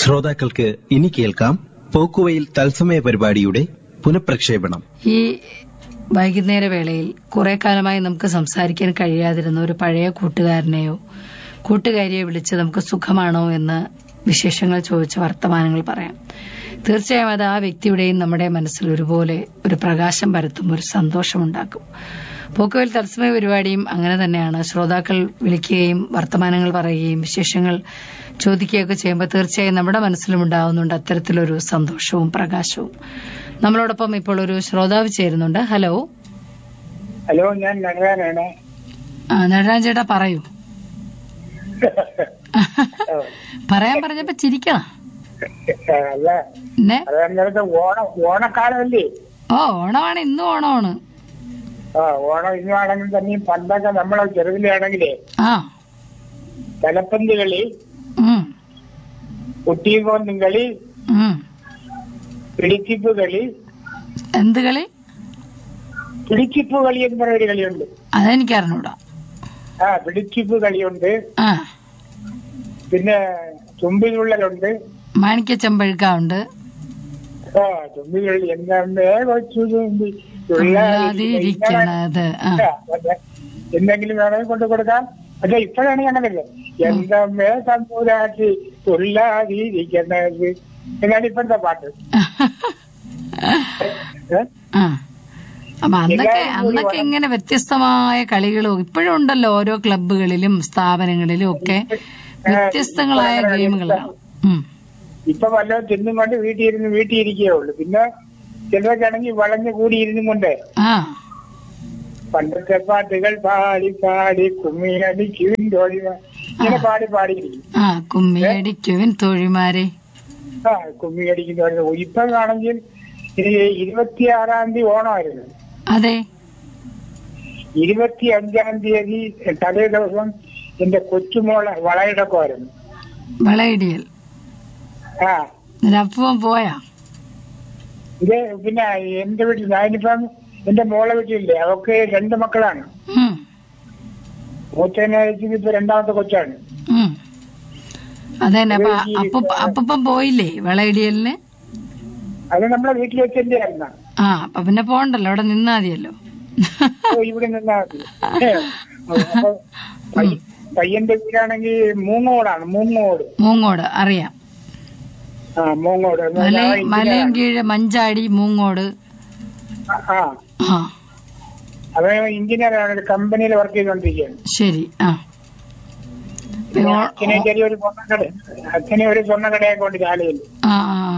ശ്രോതാക്കൾക്ക് ഇനി കേൾക്കാം പോക്കുവയിൽ തത്സമയ പരിപാടിയുടെ പുനഃപ്രക്ഷേപണം ഈ വൈകുന്നേര വേളയിൽ കുറെ കാലമായി നമുക്ക് സംസാരിക്കാൻ കഴിയാതിരുന്ന ഒരു പഴയ കൂട്ടുകാരനെയോ കൂട്ടുകാരിയെ വിളിച്ച് നമുക്ക് സുഖമാണോ എന്ന് വിശേഷങ്ങൾ ചോദിച്ച് വർത്തമാനങ്ങൾ പറയാം തീർച്ചയായും അത് ആ വ്യക്തിയുടെയും നമ്മുടെ മനസ്സിൽ ഒരുപോലെ ഒരു പ്രകാശം പരത്തും ഒരു സന്തോഷമുണ്ടാക്കും പോക്കുവൽ തത്സമയ പരിപാടിയും അങ്ങനെ തന്നെയാണ് ശ്രോതാക്കൾ വിളിക്കുകയും വർത്തമാനങ്ങൾ പറയുകയും വിശേഷങ്ങൾ ചോദിക്കുകയൊക്കെ ചെയ്യുമ്പോൾ തീർച്ചയായും നമ്മുടെ മനസ്സിലും ഉണ്ടാവുന്നുണ്ട് അത്തരത്തിലൊരു സന്തോഷവും പ്രകാശവും നമ്മളോടൊപ്പം ഇപ്പോൾ ഒരു ശ്രോതാവ് ചേരുന്നുണ്ട് ഹലോ ഹലോ ഞാൻ നടരാനാണ് ആ, നടരാജൻ ചേട്ടാ പറയൂ പറയാൻ പറഞ്ഞപ്പോ ചിരിക്കണം അല്ല പിന്നെ അത് നേരത്തെ ഓണ ഓണക്കാലമല്ലേ ഓ ഓണമാണ് ഇന്നും ഓണമാണ് ആ ഓണം ഇന്നാണെങ്കിൽ തന്നെയും പണ്ടൊക്കെ നമ്മളെ ചെറുതിലാണെങ്കിലേ ആ തലപ്പന്ത് കളി ഉം കുട്ടിയും കളി ഉം പിടിച്ചിപ്പ് കളി എന്ത് കളി പിടിച്ചിപ്പ് കളി എന്ന് പറയുന്ന ഒരു കളിയുണ്ട് അതെനിക്ക് അറിഞ്ഞൂടാ ആ പിടിച്ചിപ്പ് കളിയുണ്ട് ആ പിന്നെ തുമ്പിതുള്ളലുണ്ട് മാണിക്യ ചെമ്പഴുക്ക ഉണ്ട് ആ തുമ്പിതുള്ളി എന്താ കൊച്ചു തുമ്പി തുള്ളാതിരിക്കണത് ആ എന്തെങ്കിലും വേണമെങ്കിൽ കൊണ്ടു കൊടുക്കാം പക്ഷെ ഇപ്പോഴാണ് അങ്ങനല്ലേ എന്തമ്മേ തമ്പൂരാട്ടി തുള്ളാതിരിക്കണത് എന്നാണ് ഇപ്പോഴത്തെ പാട്ട് ഏ? ആ അപ്പൊ അന്നൊക്കെ എല്ലാവരും കൂടി അന്നൊക്കെ ഇങ്ങനെ വ്യത്യസ്തമായ കളികളും ഇപ്പോഴും ഉണ്ടല്ലോ ഓരോ ക്ലബ്ബുകളിലും സ്ഥാപനങ്ങളിലും ഒക്കെ വ്യത്യസ്തങ്ങളായ ഗെയിമുകളാണ് ഉം. ഇപ്പൊ വല്ലതും തിന്നും കൊണ്ട് വീട്ടിൽ ഇരുന്ന് വീട്ടിൽ ഇരിക്കേ ഉള്ളൂ പിന്നെ ചിലർക്കാണെങ്കിൽ വളഞ്ഞു കൂടി ഇരുന്നും കൊണ്ട് ആ പണ്ടത്തെ പാട്ടുകൾ പാടി പാടി കുമ്മിയടിക്കും തോഴിമ ഇങ്ങനെ പാടി പാടിയിരിക്കും ആ കുമ്മിയടിക്കുവിൻ തൊഴിമാരെ ആ കുമ്മിയടിക്കും തോഴിമ ഇപ്പൊ ആണെങ്കിൽ ഇരുപത്തിയാറാം തീയതി ഓണമായിരുന്നു അതെ ഇരുപത്തി അഞ്ചാം തീയതി തലേ ദിവസം എന്റെ കൊച്ചുമോളെ വളയിടക്കമായിരുന്നു വളയിടിയൽ ആ അപ്പുവൻ പോയാ ഇത് പിന്നെ എന്റെ വീട്ടിൽ ഞാനിപ്പം എന്റെ മോളെ വീട്ടിലില്ലേ അവക്ക് രണ്ട് മക്കളാണ് ഉം. മൂത്തേനെ അയച്ചത് ഇപ്പൊ രണ്ടാമത്തെ കൊച്ചാണ് ഉം. അതന്നെ അപ്പൊ അപ്പൂപ്പ അപ്പൂപ്പൻ പോയില്ലേ വളയിടിയലിന് അത് നമ്മളെ വീട്ടിൽ വെച്ചെന്റെ ആയിരുന്ന ആ അപ്പൊ പിന്നെ പോണ്ടല്ലോ അവിടെ നിന്നാ മതിയല്ലോ ഇവിടെ നിന്നാ മതി അപ്പൊ പയ്യ- പയ്യന്റെ വീടാണെങ്കിൽ മൂങ്ങോടാണ് മൂങ്ങോട് മൂങ്ങോട് അറിയാം ആ മൂങ്ങോട് എന്ന് മല പറഞ്ഞാൽ അവൻ മലയും engineer കീഴ് മഞ്ചാടി മൂങ്ങോട് ആണ്. ആ ആ അവൻ എഞ്ചിനീയറാണ് ഒരു കമ്പനിയിൽ വർക്ക് ചെയ്തോണ്ടിരിക്കുകയാണ് ശരി ആ പിന്നെ ഓ- അച്ഛനെ ചെറിയൊരു സ്വർണ്ണക്കട അച്ഛനെ ഒരു സ്വർണ്ണക്കടയൊക്കെ കൊണ്ട് ചാലയിൽ ആ ആ ആ.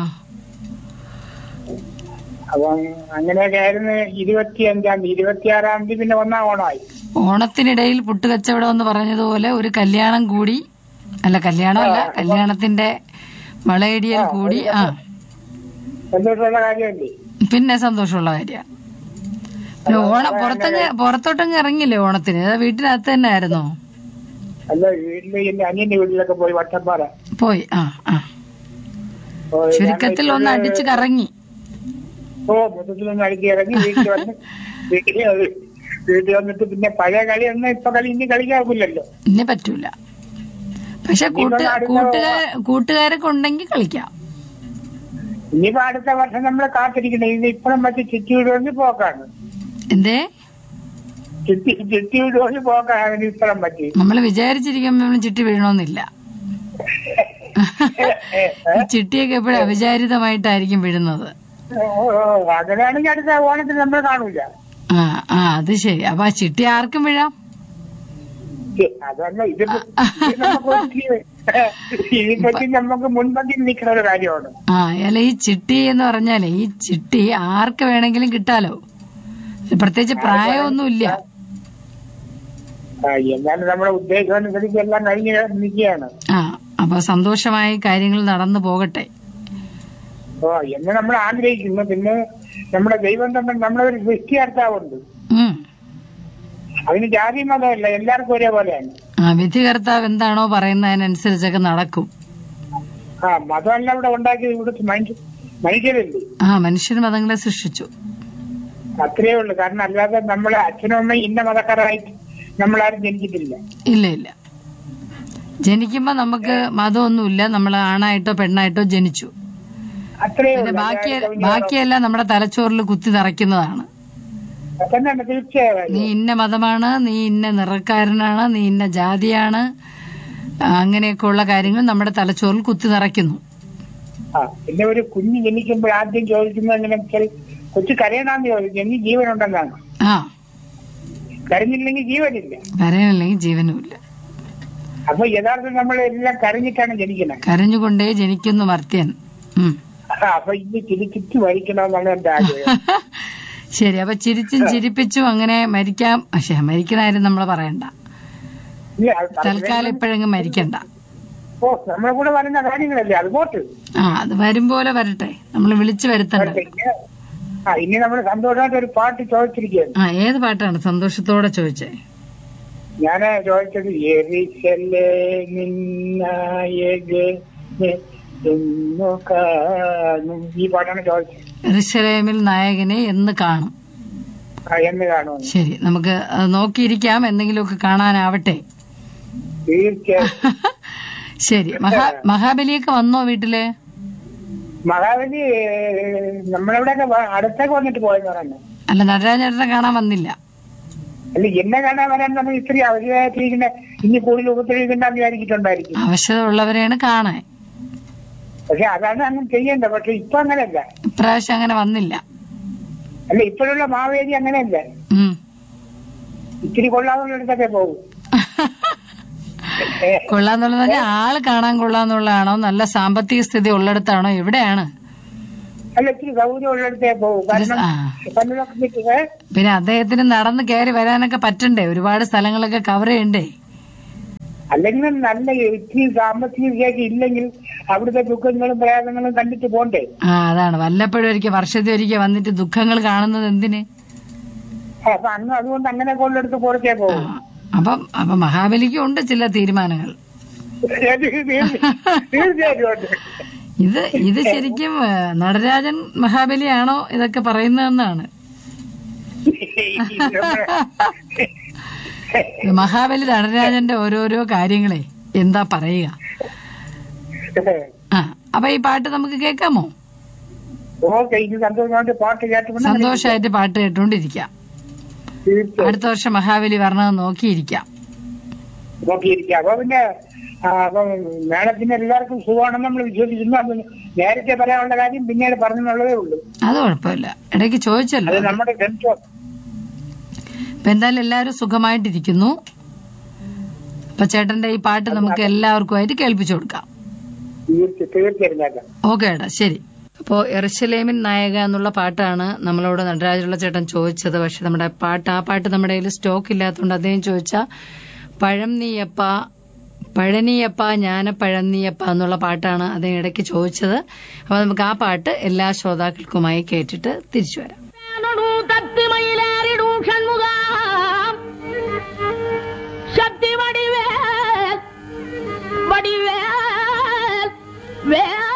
അപ്പം അങ്ങനെയൊക്കെ ആയിരുന്നു ഇരുപത്തി അഞ്ചാം തീയതി ഇരുപത്തിയാറാം തീയതി പിന്നെ ഒന്നാം ഓണമായി ഓണത്തിനിടയിൽ പുട്ടുകച്ചവടം എന്ന് പറഞ്ഞതുപോലെ ഒരു കല്യാണം കൂടി അല്ല കല്യാണമല്ല കല്യാണത്തിന്റെ വളയിടിയൽ കൂടി ആ സന്തോഷമുള്ള കാര്യമല്ലേ പിന്നെ സന്തോഷമുള്ള കാര്യമാണ് പിന്നെ ഓണം പുറത്തങ്ങ് പുറത്തോട്ടങ്ങ് ഇറങ്ങില്ലേ ഓണത്തിന് അത് വീട്ടിനകത്ത് തന്നെ ആയിരുന്നോ അല്ല വീട്ടില് എന്റെ അനിയന്റെ വീട്ടിലൊക്കെ പോയി വട്ടപ്പാറ പോയി ആ ആ പോയി. ചുരുക്കത്തിൽ ഒന്ന് അടിച്ച് കറങ്ങി ഓ മൊത്തത്തിലൊന്ന് അടിച്ച് ഇറങ്ങി വീട്ടിൽ വന്ന് വീട്ടിൽ അത് വീട്ടിൽ വന്നിട്ട് പിന്നെ പഴയ കളിയൊന്നും ഇപ്പൊ കളി ഇനി കളിക്കാറില്ലല്ലോ ഇനി പറ്റൂല പക്ഷെ കൂട്ട് കൂട്ടുകാർ കൂട്ടുകാരൊക്കെ ഉണ്ടെങ്കിൽ കളിക്കാം ഇനിയിപ്പോ അടുത്ത വർഷം നമ്മൾ കാത്തിരിക്കണം ഇത് ഇപ്പഴും മറ്റേ ചുറ്റിവിട് വന്ന് പോക്കാണ് എന്തേ ചുറ്റി ചുറ്റിവിട് വന്ന് പോക്കാണ് ഇപ്പഴും പറ്റി നമ്മൾ വിചാരിച്ചിരിക്കുമ്പോൾ ചിട്ടി വീഴണമെന്നില്ല ഈ ചിട്ടിയൊക്കെ എപ്പോഴും അവിചാരിതമായിട്ടായിരിക്കും വീഴുന്നത് ഓ, ഓ, അങ്ങനെയാണെങ്കിൽ അടുത്ത ഓണത്തിന് നമ്മൾ കാണൂല ആ ആ അത് ശരി അപ്പൊ ആ ചിട്ടി ആർക്കും വീഴാം ഏ, അതല്ല ഇത് ഇത് നമുക്ക് ഒരിക്കലും- ഇതിനെപ്പറ്റി നമുക്ക് മുൻപന്തിയിൽ നിൽക്കുന്ന ഒരു കാര്യമാണ് ആ അല്ല ഈ ചിട്ടി എന്ന് പറഞ്ഞാലേ ഈ ചിട്ടി ആർക്ക് വേണമെങ്കിലും കിട്ടാലോ പ്രത്യേകിച്ച് പ്രായമൊന്നുമില്ല ആ, എന്നാലും നമ്മുടെ ഉദ്ദേശം അനുസരിച്ച് എല്ലാം കഴിഞ്ഞ് നിൽക്കുകയാണ് ആ അപ്പൊ സന്തോഷമായി കാര്യങ്ങൾ നടന്നു പോകട്ടെ ഓ എന്ന് നമ്മൾ ആഗ്രഹിക്കുന്നു പിന്നെ നമ്മുടെ ദൈവം തമ്മിൽ നമ്മളൊരു സൃഷ്ടികർത്താവുണ്ട് ഉം അതിന് ജാതി മതമല്ല എല്ലാവർക്കും ഒരേപോലെയാണ് ആ വിധി കർത്താവ് എന്താണോ പറയുന്നതിനനുസരിച്ചൊക്കെ നടക്കും ആ മതമല്ല ഇവിടെ ഉണ്ടാക്കിയത് ഇവിടുത്തെ മനുഷ്യ മനുഷ്യരല്ലേ ആ മനുഷ്യർ മതങ്ങളെ സൃഷ്ടിച്ചു അത്രേ ഉള്ളൂ കാരണം അല്ലാതെ നമ്മളെ അച്ഛനും അമ്മയും ഇന്ന മതക്കാരായിട്ട് നമ്മളാരും ജനിച്ചിട്ടില്ല ഇല്ല ഇല്ല ജനിക്കുമ്പോ നമുക്ക് മതമൊന്നുമില്ല നമ്മൾ ആണായിട്ടോ പെണ്ണായിട്ടോ ജനിച്ചു അത്രേ പിന്നെ ഉള്ളൂ ബാക്കി അതായത് കവിഞ്ഞ ബാക്കിയെല്ലാം നമ്മുടെ തലച്ചോറിൽ കുത്തി നിറയ്ക്കുന്നതാണ് തന്നെയാണ് തീർച്ചയായും നീ ഇന്ന മതമാണ് നീ ഇന്ന നിറക്കാരനാണ് നീ ഇന്ന ജാതിയാണ് ആ, അങ്ങനെയൊക്കെയുള്ള കാര്യങ്ങൾ നമ്മുടെ തലച്ചോറിൽ കുത്തി നിറയ്ക്കുന്നു ആ പിന്നെ ഒരു കുഞ്ഞ് ജനിക്കുമ്പോൾ ആദ്യം ചോദിക്കുന്നത് എങ്ങനെ വെച്ചാൽ കൊച്ചു കരയണമെന്ന് ചോദിക്കും എങ്കിൽ ജീവനുണ്ടെന്നാണ് ആ കരഞ്ഞില്ലെങ്കിൽ ജീവനില്ല കരയണില്ലെങ്കിൽ ജീവനുമില്ല അപ്പൊ യഥാർത്ഥം നമ്മൾ എല്ലാം കരഞ്ഞിട്ടാണ് ജനിക്കുന്നത് കരഞ്ഞുകൊണ്ടേ ജനിക്കുന്നു മർത്യൻ ഉം. അപ്പൊ ഇന്ന് ചിരിച്ചിട്ട് മരിക്കണമെന്നാണ് എന്റെ ആഗ്രഹം ശരി അപ്പൊ ചിരിച്ചും ചിരിപ്പിച്ചും അങ്ങനെ മരിക്കാം പക്ഷെ മരിക്കണ കാര്യം നമ്മൾ പറയണ്ട ഇല്ല, അത് തൽക്കാലം ഇപ്പോഴെങ്ങും മരിക്കണ്ട ഓ നമ്മളെ കൂടെ വരുന്ന കാര്യങ്ങളല്ലേ അത് പോട്ട് ആ അത് വരും പോലെ വരട്ടെ നമ്മൾ വിളിച്ചു വരുത്തണ്ട ആ ഇനി നമ്മൾ സന്തോഷമായിട്ട് ഒരു പാട്ട് ചോദിച്ചിരിക്കുകയാണ് ആ ഏത് പാട്ടാണ് സന്തോഷത്തോടെ ചോദിച്ചേ ഞാന് ചോദിച്ചത് എരിശല്ലേ നിന്നായകനെ എന്നു കാണും ഈ പാട്ടാണ് ചോദിച്ചത് എറുശലേമിൽ നായകനെ എന്ന് കാണും ആ, എന്ന് കാണുമെന്ന് ശരി നമുക്ക് അത് നോക്കിയിരിക്കാം എന്തെങ്കിലുമൊക്കെ കാണാനാവട്ടെ തീർച്ചയായും ശരി മഹാ മഹാബലിയൊക്കെ വന്നോ വീട്ടില് മഹാബലി നമ്മളിവിടെയൊക്കെ വ- അടുത്തേക്ക് വന്നിട്ട് പോയെന്ന് പറഞ്ഞു അല്ല നടരാജേട്ടനെ കാണാൻ വന്നില്ല അല്ല എന്നെ കാണാൻ വരാൻ നമ്മൾ ഇത്രയും അവധിയായിട്ടിരിക്കുന്ന ഇനി കൂടുതൽ ഉപദ്രവിക്കണ്ടെന്ന് വിചാരിച്ചിട്ടുണ്ടായിരിക്കും അവശത ഉള്ളവരെയാണ് കാണാൻ പക്ഷെ അതാണ് അങ്ങനെ ചെയ്യേണ്ടത് പക്ഷെ ഇപ്പൊ അങ്ങനെയല്ല ഇപ്രാവശ്യം അങ്ങനെ വന്നില്ല അല്ല ഇപ്പോഴുള്ള മാവേലി അങ്ങനെയല്ല ഉം. ഇത്തിരി കൊള്ളാവുന്നിടത്തൊക്കെ പോകും ഏ, കൊള്ളാന്നുള്ളത് പറഞ്ഞാൽ ആള് കാണാൻ കൊള്ളാന്നുള്ളതാണോ നല്ല സാമ്പത്തിക സ്ഥിതി ഉള്ളിടത്താണോ എവിടെയാണ് അല്ല ഇത്തിരി സൗകര്യം ഉള്ളിടത്തേ പോകും കാരണം ആ. പലതൊക്കെ കിട്ടുക പിന്നെ അദ്ദേഹത്തിന് നടന്ന് കയറി വരാനൊക്കെ പറ്റണ്ടേ ഒരുപാട് സ്ഥലങ്ങളൊക്കെ കവർ ചെയ്യണ്ടേ അല്ലെങ്കിൽ നല്ല ഇത്തിരി സാമ്പത്തിക വിഷയമൊക്കെ ഇല്ലെങ്കിൽ അവിടുത്തെ ദുഃഖങ്ങളും പ്രയാസങ്ങളും കണ്ടിട്ട് പോണ്ടേ ആ അതാണ് വല്ലപ്പോഴും ഒരിക്കൽ വർഷത്തിൽ ഒരിക്കൽ വന്നിട്ട് ദുഃഖങ്ങൾ കാണുന്നത് എന്തിന് അപ്പൊ അന്ന് അതുകൊണ്ട് അങ്ങനെ കൊള്ളെടുത്ത് പുറത്തേ ആ, പോകും അപ്പം അപ്പൊ മഹാബലിക്കും ഉണ്ട് ചില തീരുമാനങ്ങൾ തീർച്ചയായിട്ടും ഉണ്ട്. ഇത് ഇത് ശരിക്കും ഏ, നടരാജൻ മഹാബലിയാണോ ഇതൊക്കെ പറയുന്നതെന്നാണ് ഇത് മഹാബലി നടരാജന്റെ ഓരോരോ കാര്യങ്ങളെ എന്താ പറയുക ആ അപ്പൊ ഈ പാട്ട് നമുക്ക് കേൾക്കാമോ ഓക്കെ ഇനി സന്തോഷമായിട്ട് പാട്ട് കേട്ടുകൊണ്ട് സന്തോഷമായിട്ട് പാട്ട് കേട്ടുകൊണ്ടിരിക്കാം തീർച്ചയായും അടുത്ത വർഷം മഹാബലി വരണമെന്ന് നോക്കിയിരിക്കാം നോക്കിയിരിക്കുക അപ്പൊ പിന്നെ ആ, അപ്പം മേഡത്തിന് എല്ലാവർക്കും സുഖമാണെന്ന് നമ്മൾ വിശ്വസിക്കുന്നു അത് നേരത്തെ പറയാനുള്ള കാര്യം പിന്നീട് പറഞ്ഞെന്നുള്ളതേ ഉള്ളൂ അത് കുഴപ്പമില്ല ഇടയ്ക്ക് ചോദിച്ചല്ലോ അത് നമ്മുടെ സെൻസോർ അപ്പൊ എന്തായാലും എല്ലാവരും സുഖമായിട്ടിരിക്കുന്നു അപ്പൊ ചേട്ടന്റെ ഈ പാട്ട് നമുക്ക് എല്ലാവർക്കുമായിട്ട് കേൾപ്പിച്ചു കൊടുക്കാം തീർച്ച- തീർച്ചയായും കേൾക്കാം ഓക്കെ ഏട്ടാ ശരി അപ്പോ എറുശലേമിൻ നായക എന്നുള്ള പാട്ടാണ് നമ്മളോട് നടരാജുള്ള ചേട്ടൻ ചോദിച്ചത് പക്ഷെ നമ്മുടെ പാട്ട് ആ പാട്ട് നമ്മുടെ കയ്യിൽ സ്റ്റോക്ക് ഇല്ലാത്തതുകൊണ്ട് അദ്ദേഹം ചോദിച്ച പഴം നീയപ്പ പഴനിയപ്പ ജ്ഞാനപ്പഴം നീയപ്പ എന്നുള്ള പാട്ടാണ് അദ്ദേഹം ഇടയ്ക്ക് ചോദിച്ചത് അപ്പൊ നമുക്ക് ആ പാട്ട് എല്ലാ ശ്രോതാക്കൾക്കുമായി കേട്ടിട്ട് തിരിച്ചു വരാം ണു തത്തുമയിലേറിടൂ ഷൺമുഖ ശക്തി വടിവേൽ വടിവേൽ വേൽ